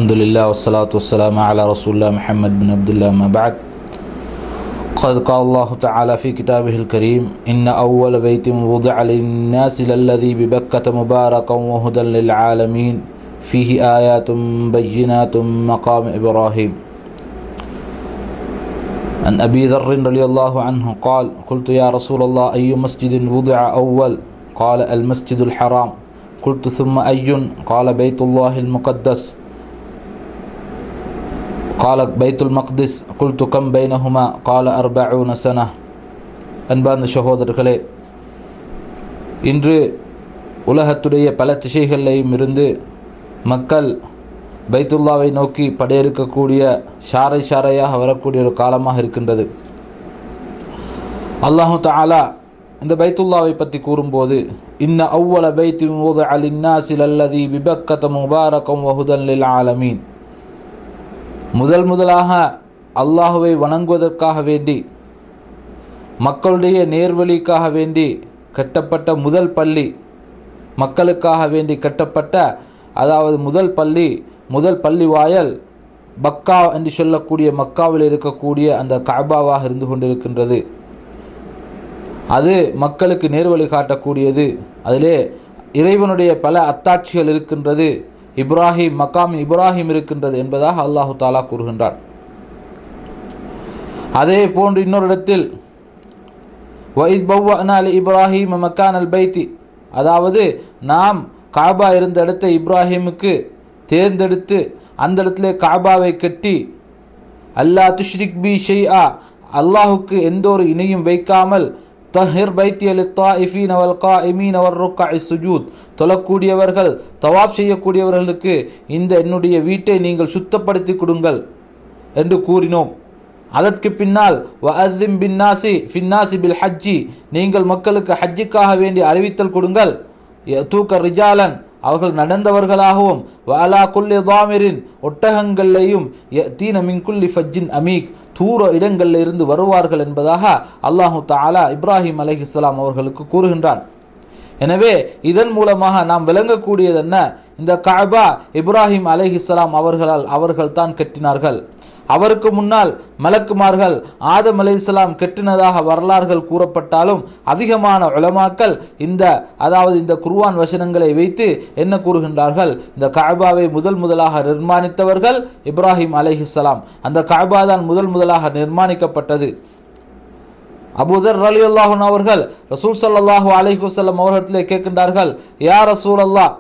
الحمد لله والصلاة والسلام على رسول الله محمد بن عبد الله ما بعد قد قال الله تعالى في كتابه الكريم إن أول بيت وضع للناس للذي ببكة مباركا وهدى للعالمين فيه آيات بينات مقام إبراهيم عن أبي ذر رضي الله عنه قال قلت يا رسول الله أي مسجد وضع أول قال المسجد الحرام قلت ثم أي قال بيت الله المقدس قال بيت المقدس قلت كم بينهما قال أربعون سنة அன்பார்ந்த சகோதரர்களே இன்று உலகத்துடைய பல திசைகளிலும் இருந்து மக்கள் பைத்துல்லாவை நோக்கி படையெடுக்கக்கூடிய ஷாரை ஷாரையாக வரக்கூடிய ஒரு காலமாக இருக்கின்றது அல்லாஹு தாலா இந்த பைத்துல்லாவை பற்றி கூறும்போது இன்ன அவ்வள பைத்தி மூது அலின்னாசில் அல்லதி விபக்கத்த முபாரகம் வஹுதன் லில் ஆலமீன் முதல் முதலாக அல்லாஹுவை வணங்குவதற்காக வேண்டி மக்களுடைய நேர்வழிக்காக வேண்டி கட்டப்பட்ட முதல் பள்ளி மக்களுக்காக வேண்டி கட்டப்பட்ட அதாவது முதல் பள்ளி முதல் பள்ளி வாயல் பக்கா என்று சொல்லக்கூடிய மக்காவில் இருக்கக்கூடிய அந்த காபாவாக இருந்து கொண்டிருக்கின்றது அது மக்களுக்கு நேர்வழி காட்டக்கூடியது அதிலே இறைவனுடைய பல அத்தாட்சிகள் இருக்கின்றது இப்ராஹிம் மக்காம் இப்ராஹிம் இருக்கின்றது என்பதாக அல்லாஹு தாலா கூறுகின்றான் அதே போன்று இன்னொரு இடத்தில் வைத் பவ்வனா அலி இப்ராஹிம் மக்கான் அல் பைத்தி அதாவது நாம் காபா இருந்த இடத்தை இப்ராஹிமுக்கு தேர்ந்தெடுத்து அந்த இடத்துல காபாவை கட்டி அல்லா துஷ்ரிக் பி ஷெய் அல்லாஹுக்கு எந்த ஒரு இணையும் வைக்காமல் தஹிர் பைத்தி அலி தாஇஃபீன் அவல் கா இமீன் அவர் ருக்கா சுஜூத் தொழக்கூடியவர்கள் தவாப் செய்யக்கூடியவர்களுக்கு இந்த என்னுடைய வீட்டை நீங்கள் சுத்தப்படுத்தி கொடுங்கள் என்று கூறினோம் அதற்கு பின்னால் வஅத்திம் பின்னாசி ஃபின்னாசி பில் ஹஜ்ஜி நீங்கள் மக்களுக்கு ஹஜ்ஜிக்காக வேண்டி அறிவித்தல் கொடுங்கள் தூக்க ரிஜாலன் அவர்கள் நடந்தவர்களாகவும் வாலா குல்லி தாமிரின் ஒட்டகங்கள்லையும் தீன மின்குல்லி ஃபஜ்ஜின் அமீக் தூர இடங்களில் இருந்து வருவார்கள் என்பதாக அல்லாஹு தாலா இப்ராஹிம் அலஹிஸ்லாம் அவர்களுக்கு கூறுகின்றான் எனவே இதன் மூலமாக நாம் விளங்கக்கூடியது என்ன இந்த காபா இப்ராஹிம் அலஹிஸ்லாம் அவர்களால் அவர்கள் தான் கட்டினார்கள் அவருக்கு முன்னால் மலக்குமார்கள் ஆதம் அலை இஸ்லாம் கெட்டினதாக வரலாறுகள் கூறப்பட்டாலும் அதிகமான உலமாக்கள் இந்த அதாவது இந்த குர்வான் வசனங்களை வைத்து என்ன கூறுகின்றார்கள் இந்த காபாவை முதல் முதலாக நிர்மாணித்தவர்கள் இப்ராஹிம் அலைஹிஸ்லாம் அந்த காபா தான் முதல் முதலாக நிர்மாணிக்கப்பட்டது அபுதர் அலி அல்லாஹன் அவர்கள் ரசூல் சல்லாஹூ அலிஹி வல்லம் அவர்களிடத்திலே கேட்கின்றார்கள் யா ரசூல் அல்லாஹ்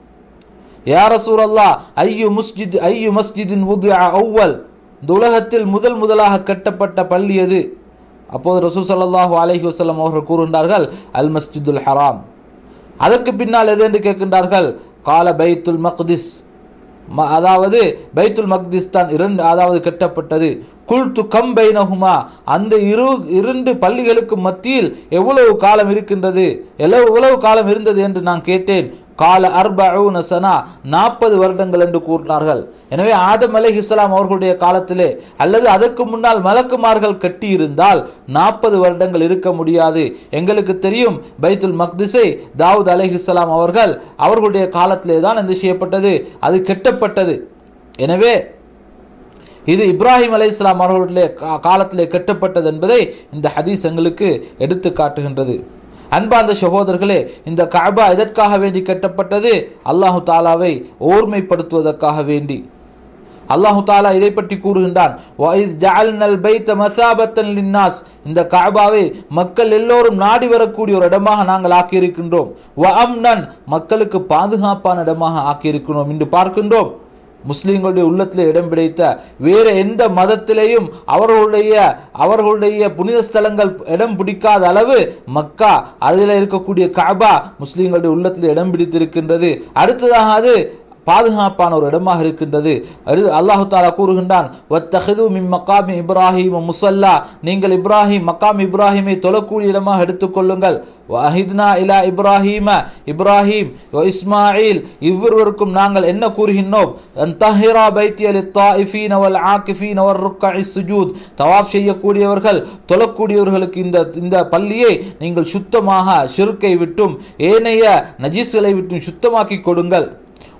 யா ரசூல் அல்லாஹ் ஐயு முஸ்ஜித் ஐயு மஸ்ஜிதின் உது அவ்வல் இந்த உலகத்தில் முதல் முதலாக கட்டப்பட்ட பள்ளி எது அப்போது ரசூ சல்லாஹூ அலஹி வசல்லம் அவர்கள் கூறுகின்றார்கள் அல் மஸ்ஜிதுல் ஹராம் அதற்கு பின்னால் எது என்று கேட்கின்றார்கள் கால பைத்துல் மக்திஸ் அதாவது பைத்துல் மக்திஸ் தான் இரண்டு அதாவது கட்டப்பட்டது குல்து கம் பைனஹுமா அந்த இரு இரண்டு பள்ளிகளுக்கு மத்தியில் எவ்வளவு காலம் இருக்கின்றது எவ்வளவு எவ்வளவு காலம் இருந்தது என்று நான் கேட்டேன் கால அர்பூன சனா நாற்பது வருடங்கள் என்று கூறினார்கள் எனவே ஆதம் அலை இஸ்லாம் அவர்களுடைய காலத்திலே அல்லது அதற்கு முன்னால் மலக்குமார்கள் கட்டியிருந்தால் நாற்பது வருடங்கள் இருக்க முடியாது எங்களுக்கு தெரியும் பைத்துல் மக்திஸை தாவூத் அலை இஸ்லாம் அவர்கள் அவர்களுடைய காலத்திலே தான் என்ன செய்யப்பட்டது அது கெட்டப்பட்டது எனவே இது இப்ராஹிம் அலை இஸ்லாம் அவர்களுடைய காலத்திலே கட்டப்பட்டது என்பதை இந்த ஹதீஸ் எங்களுக்கு எடுத்து காட்டுகின்றது அன்பார்ந்த சகோதரர்களே இந்த காபா எதற்காக வேண்டி கட்டப்பட்டது அல்லாஹு தாலாவை ஓர்மைப்படுத்துவதற்காக வேண்டி அல்லாஹு தாலா இதை பற்றி கூறுகின்றான் இந்த காபாவை மக்கள் எல்லோரும் நாடி வரக்கூடிய ஒரு இடமாக நாங்கள் ஆக்கியிருக்கின்றோம் மக்களுக்கு பாதுகாப்பான இடமாக ஆக்கியிருக்கிறோம் என்று பார்க்கின்றோம் முஸ்லீம்களுடைய உள்ளத்தில் இடம் பிடித்த வேறு எந்த மதத்திலேயும் அவர்களுடைய அவர்களுடைய புனித ஸ்தலங்கள் இடம் பிடிக்காத அளவு மக்கா அதில் இருக்கக்கூடிய காபா முஸ்லீம்களுடைய உள்ளத்தில் இடம் பிடித்திருக்கின்றது அடுத்ததாக அது பாதுகாப்பான ஒரு இடமாக இருக்கின்றது அல்லாஹு தாலா கூறுகின்றான் மக்காமி இப்ராஹிம் முசல்லா நீங்கள் இப்ராஹிம் மக்காம் இப்ராஹிமை தொழக்கூடிய இடமாக எடுத்துக்கொள்ளுங்கள் வஹித்னா இலா இப்ராஹிம இப்ராஹிம் இஸ்மாயில் இவ்விருவருக்கும் நாங்கள் என்ன கூறுகின்றோம் தஹிரா பைத்தி அலி தாயிஃபீன் அவல் ஆக்கிஃபீன் அவர் ருக்கா சுஜூத் தவாஃப் செய்யக்கூடியவர்கள் தொழக்கூடியவர்களுக்கு இந்த இந்த பள்ளியை நீங்கள் சுத்தமாக ஷிருக்கை விட்டும் ஏனைய நஜீஸ்களை விட்டும் சுத்தமாக்கி கொடுங்கள்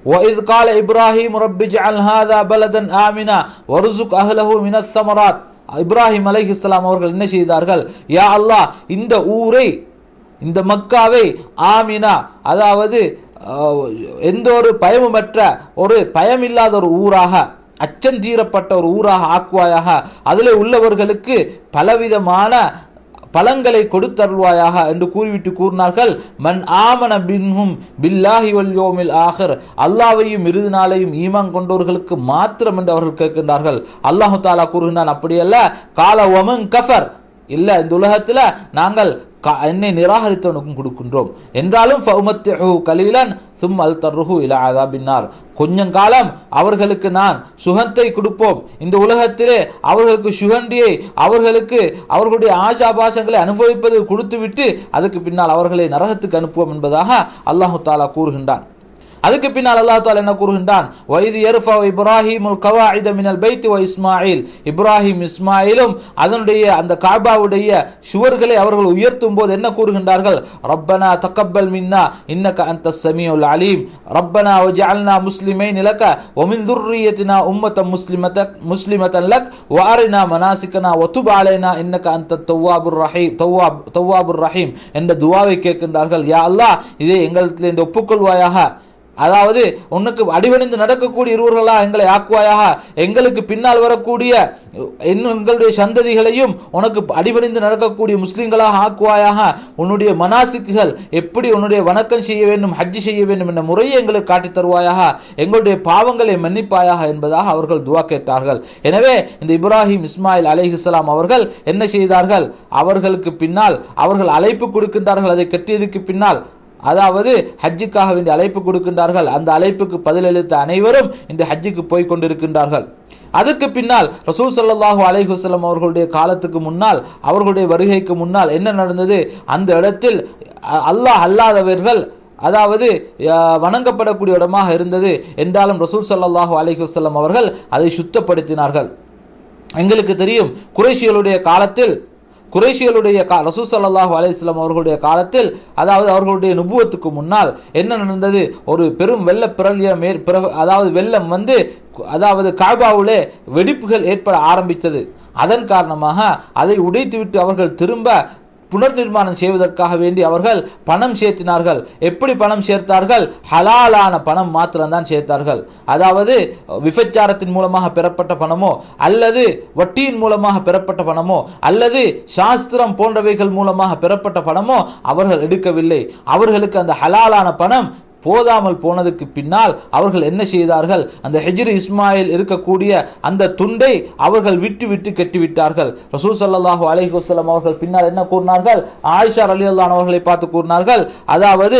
وَإِذْ قَالَ إِبْرَاهِيمُ رَبِّ اجْعَلْ هَذَا بَلَدًا آمِنًا وَارْزُقْ أَهْلَهُ مِنَ الثَّمَرَاتِ இப்ராஹிம் அலைஹிஸ்ஸலாம் அவர்கள் என்ன செய்தார்கள் யா அல்லாஹ் இந்த ஊரை இந்த மக்காவை ஆமினா அதாவது அஹ், எந்த ஒரு பயமுமற்ற ஒரு பயமில்லாத ஒரு ஊராக அச்சந்தீரப்பட்ட ஒரு ஊராக ஆக்குவாயாக அதில் உள்ளவர்களுக்கு பலவிதமான பலங்களை கொடுத்தருள்வாயாக என்று கூறிவிட்டு கூறினார்கள் மன் ஆமன பின்ஹும் பில்லாஹி வல் யோமில் ஆஹர் அல்லாவையும் இறுதி நாளையும் ஈமான் கொண்டவர்களுக்கு மாத்திரம் என்று அவர்கள் கேட்கின்றார்கள் அல்லாஹு தாலா கூறுகின்றான் அப்படியல்ல கால ஒமன் கஃபர் இல்ல இந்த உலகத்துல நாங்கள் க- என்னை நிராகரித்தவனுக்கும் கொடுக்கின்றோம் என்றாலும் ஃபௌமத்திஹு கலீலன் சும் அல் தர்ருஹு இலா அதாபின்னார் கொஞ்சம் காலம் அவர்களுக்கு நான் சுகத்தை கொடுப்போம் இந்த உலகத்திலே அவர்களுக்கு சுகண்டியை அவர்களுக்கு அவர்களுடைய ஆசாபாசங்களை அனுபவிப்பது கொடுத்துவிட்டு அதுக்கு பின்னால் அவர்களை நரகத்துக்கு அனுப்புவோம் என்பதாக அல்லாஹு தாலா கூறுகின்றான் அதுக்கு பின்னால் அல்லாஹ் தாலா என்ன கூறுகின்றான் வைது எர்ஃபா இப்ராஹிமுல் கவாயித மினல் பைத்து வ இஸ்மாயில் இப்ராஹிம் இஸ்மாயிலும் அதனுடைய அந்த காபாவுடைய சுவர்களை அவர்கள் உயர்த்தும் போது என்ன கூறுகின்றார்கள் ரப்பனா தக்கப்பல் மின்னா இன்னக அந்த சமியுல் அலீம் ரப்பனா வஜஅல்னா முஸ்லிமைன் லக ومن ذريتنا أمة مسلمة مسلمة لك وأرنا مناسكنا وتب علينا إنك أنت التواب الرحيم تواب تواب الرحيم என்ற துவாவை கேட்கின்றார்கள் யா அல்லாஹ் இதை எங்களிடத்தில் இந்த ஒப்புக்கொள்வாயாக அதாவது உனக்கு அடிபணிந்து நடக்கக்கூடிய இருவர்களா எங்களை ஆக்குவாயாக எங்களுக்கு பின்னால் வரக்கூடிய இன்னும் எங்களுடைய சந்ததிகளையும் உனக்கு அடிபணிந்து நடக்கக்கூடிய முஸ்லிம்களாக ஆக்குவாயாக உன்னுடைய மனாசிக்குகள் எப்படி உன்னுடைய வணக்கம் செய்ய வேண்டும் ஹஜ்ஜி செய்ய வேண்டும் என்ற முறையை எங்களுக்கு காட்டித் தருவாயாக எங்களுடைய பாவங்களை மன்னிப்பாயாக என்பதாக அவர்கள் துவா கேட்டார்கள் எனவே இந்த இப்ராஹிம் இஸ்மாயில் அலைஹிஸ்ஸலாம் அவர்கள் என்ன செய்தார்கள் அவர்களுக்கு பின்னால் அவர்கள் அழைப்பு கொடுக்கின்றார்கள் அதை கட்டியதுக்கு பின்னால் அதாவது ஹஜ்ஜுக்காக வேண்டிய அழைப்பு கொடுக்கின்றார்கள் அந்த அழைப்புக்கு பதிலளித்த அனைவரும் இந்த ஹஜ்ஜுக்கு போய் கொண்டிருக்கின்றார்கள் அதுக்கு பின்னால் ரசூல் ஸல்லல்லாஹு அலைஹி வஸல்லம் அவர்களுடைய காலத்துக்கு முன்னால் அவர்களுடைய வருகைக்கு முன்னால் என்ன நடந்தது அந்த இடத்தில் அ- அல்லாஹ் அல்லாதவர்கள் அதாவது அஹ், வணங்கப்படக்கூடிய இடமாக இருந்தது என்றாலும் ரசூல் ஸல்லல்லாஹு அலைஹி வஸல்லம் அவர்கள் அதை சுத்தப்படுத்தினார்கள் எங்களுக்கு தெரியும் குறைஷிகளுடைய காலத்தில் குறைஷிகளுடைய கா ரசூல் ஸல்லல்லாஹு அலைஹி வஸல்லம் அவர்களுடைய காலத்தில் அதாவது அவர்களுடைய நுபுவத்துக்கு முன்னால் என்ன நடந்தது ஒரு பெரும் வெள்ள பிரளயம் மேற் பிற- அதாவது வெள்ளம் வந்து கு- அதாவது காபாவிலே வெடிப்புகள் ஏற்பட ஆரம்பித்தது அதன் காரணமாக அதை உடைத்துவிட்டு அவர்கள் திரும்ப புனர் நிர்மாணம் செய்வதற்காக வேண்டி அவர்கள் பணம் சேர்த்தினார்கள் எப்படி பணம் சேர்த்தார்கள் ஹலாலான பணம் மாத்திரம்தான் சேர்த்தார்கள் அதாவது விபச்சாரத்தின் மூலமாக பெறப்பட்ட பணமோ அல்லது வட்டியின் மூலமாக பெறப்பட்ட பணமோ அல்லது சாஸ்திரம் போன்றவைகள் மூலமாக பெறப்பட்ட பணமோ அவர்கள் எடுக்கவில்லை அவர்களுக்கு அந்த ஹலாலான பணம் போதாமல் போனதுக்கு பின்னால் அவர்கள் என்ன செய்தார்கள் அந்த ஹெஜ்ரி இஸ்மாயில் இருக்கக்கூடிய அந்த துண்டை அவர்கள் விட்டு விட்டு கட்டிவிட்டார்கள் ரசூல் ஸல்லல்லாஹு அலைஹி வஸல்லம் அவர்கள் பின்னால் என்ன கூறினார்கள் ஆயிஷா ரலியல்லாஹு அவர்களை பார்த்து கூறினார்கள் அதாவது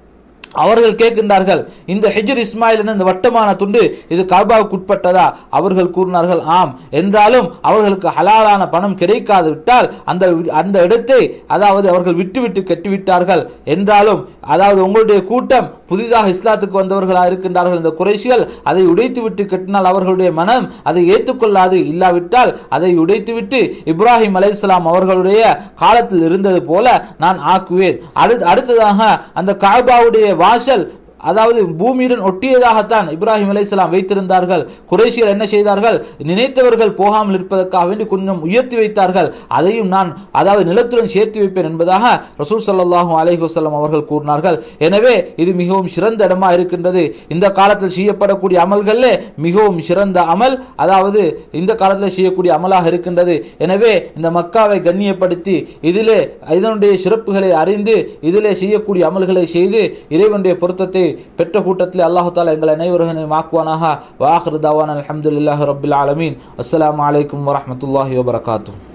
அவர்கள் கேட்கின்றார்கள் இந்த ஹெஜ்ர் இஸ்மாயில் என்ற இந்த வட்டமான துண்டு இது காபாவுக்கு உட்பட்டதா அவர்கள் கூறினார்கள் ஆம் என்றாலும் அவர்களுக்கு ஹலாலான பணம் கிடைக்காது விட்டால் அந்த அந்த இடத்தை அதாவது அவர்கள் விட்டு விட்டு கட்டிவிட்டார்கள் என்றாலும் அதாவது உங்களுடைய கூட்டம் புதிதாக இஸ்லாத்துக்கு வந்தவர்களாக இருக்கின்றார்கள் இந்த குறைஷிகள் அதை உடைத்து விட்டு கட்டினால் அவர்களுடைய மனம் அதை ஏற்றுக்கொள்ளாது இல்லாவிட்டால் அதை உடைத்துவிட்டு இப்ராஹிம் அலைஹிஸ்ஸலாம் அவர்களுடைய காலத்தில் இருந்தது போல நான் ஆக்குவேன் அடுத்து அடுத்ததாக அந்த காபாவுடைய வாசல் அதாவது பூமியுடன் ஒட்டியதாகத்தான் இப்ராஹிம் அலைஹிஸ்ஸலாம் வைத்திருந்தார்கள் குறைஷியர் என்ன செய்தார்கள் நினைத்தவர்கள் போகாமல் இருப்பதற்காக வேண்டி கொஞ்சம் உயர்த்தி வைத்தார்கள் அதையும் நான் அதாவது நிலத்துடன் சேர்த்து வைப்பேன் என்பதாக ரசூல் ஸல்லல்லாஹு அலைஹி வஸல்லம் அவர்கள் கூறினார்கள் எனவே இது மிகவும் சிறந்த இடமா இருக்கின்றது இந்த காலத்தில் செய்யப்படக்கூடிய அமல்களிலே மிகவும் சிறந்த அமல் அதாவது இந்த காலத்தில் செய்யக்கூடிய அமலாக இருக்கின்றது எனவே இந்த மக்காவை கண்ணியப்படுத்தி இதிலே இதனுடைய சிறப்புகளை அறிந்து இதிலே செய்யக்கூடிய அமல்களை செய்து இறைவனுடைய பொருத்தத்தை பெற்ற கூட்டத்தில் அல்லாஹு தாலா எங்கள் அனைவரும் ஆக்குவானாக வாஹர் தாவான் அல்ஹம்துலில்லாஹி ரப்பில் ஆலமீன் அஸ்ஸலாமு அலைக்கும் வரஹ்மத்துல்லாஹி வபரகாத்துஹு